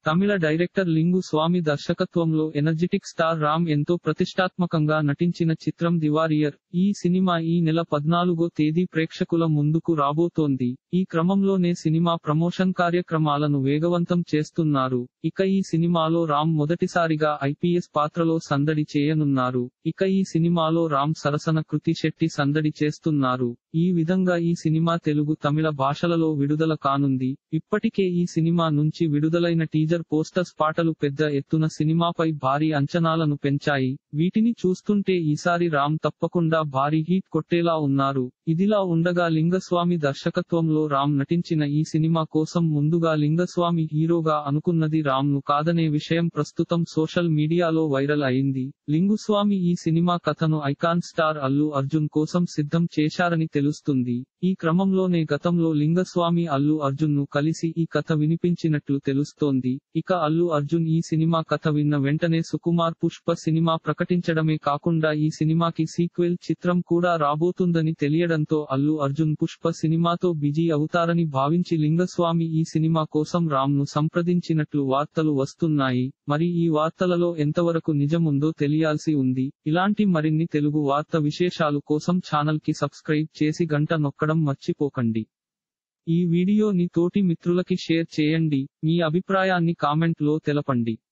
తమిళ director లింగు స్వామి దర్శకత్వంలో energetic star Ram ఎంతో ప్రతిష్టాత్మకంగా నటించిన చిత్రం దివారియర్ ఈ సినిమా ఈ నెల పద్నాలుగో తేదీ ప్రేక్షకుల ముందుకు రాబోతోంది ఈ క్రమంలోనే సినిమా ప్రమోషన్ కార్యక్రమాలను వేగవంతం చేస్తున్నారు ఇక ఈ సినిమాలో రామ్ మొదటిసారిగా ఐపీఎస్ పాత్రలో సందడి చేయనున్నారు ఇక ఈ సినిమాలో రామ్ సరసన కృతి శెట్టి సందడి చేస్తున్నారు ఈ విధంగా ఈ సినిమా తెలుగు తమిళ భాషలలో విడుదల కానుంది ఇప్పటికే ఈ సినిమా నుంచి విడుదలైన టీజర్ పోస్టర్స్ పాటలు పెద్ద ఎత్తున సినిమాపై భారీ అంచనాలను పెంచాయి వీటిని చూస్తుంటే ఈసారి రామ్ తప్పకుండా భారీ హీట్ కొట్టేలా ఉన్నారు ఇదిలా ఉండగా లింగస్వామి దర్శకత్వంలో రామ్ నటించిన ఈ సినిమా కోసం ముందుగా లింగస్వామి హీరోగా అనుకున్నది రామ్ ను కాదనే విషయం ప్రస్తుతం సోషల్ మీడియాలో వైరల్ అయింది లింగుస్వామి ఈ సినిమా కథను ఐకాన్ స్టార్ అల్లు అర్జున్ కోసం సిద్ధం చేశారని తెలుస్తుంది ఈ క్రమంలోనే గతంలో లింగస్వామి అల్లు అర్జున్ ను కలిసి ఈ కథ వినిపించినట్లు తెలుస్తోంది ఇక అల్లు అర్జున్ ఈ సినిమా కథ విన్న వెంటనే సుకుమార్ పుష్ప సినిమా ప్రకటించడమే కాకుండా ఈ సినిమాకి సీక్వెల్ చిత్రం కూడా రాబోతుందని తెలియడంతో అల్లు అర్జున్ పుష్ప సినిమాతో బిజీ అవుతారని భావించి లింగస్వామి ఈ సినిమా కోసం రామ్ ను సంప్రదించినట్లు వార్తలు వస్తున్నాయి మరి ఈ వార్తలలో ఎంతవరకు నిజముందో తెలియాల్సి ఉంది ఇలాంటి మరిన్ని తెలుగు వార్త విశేషాలు కోసం ఛానల్ కి సబ్స్క్రైబ్ చేసి గంట నొక్కడం మర్చిపోకండి ఈ వీడియోని తోటి మిత్రులకి షేర్ చేయండి మీ అభిప్రాయాన్ని కామెంట్ లో తెలపండి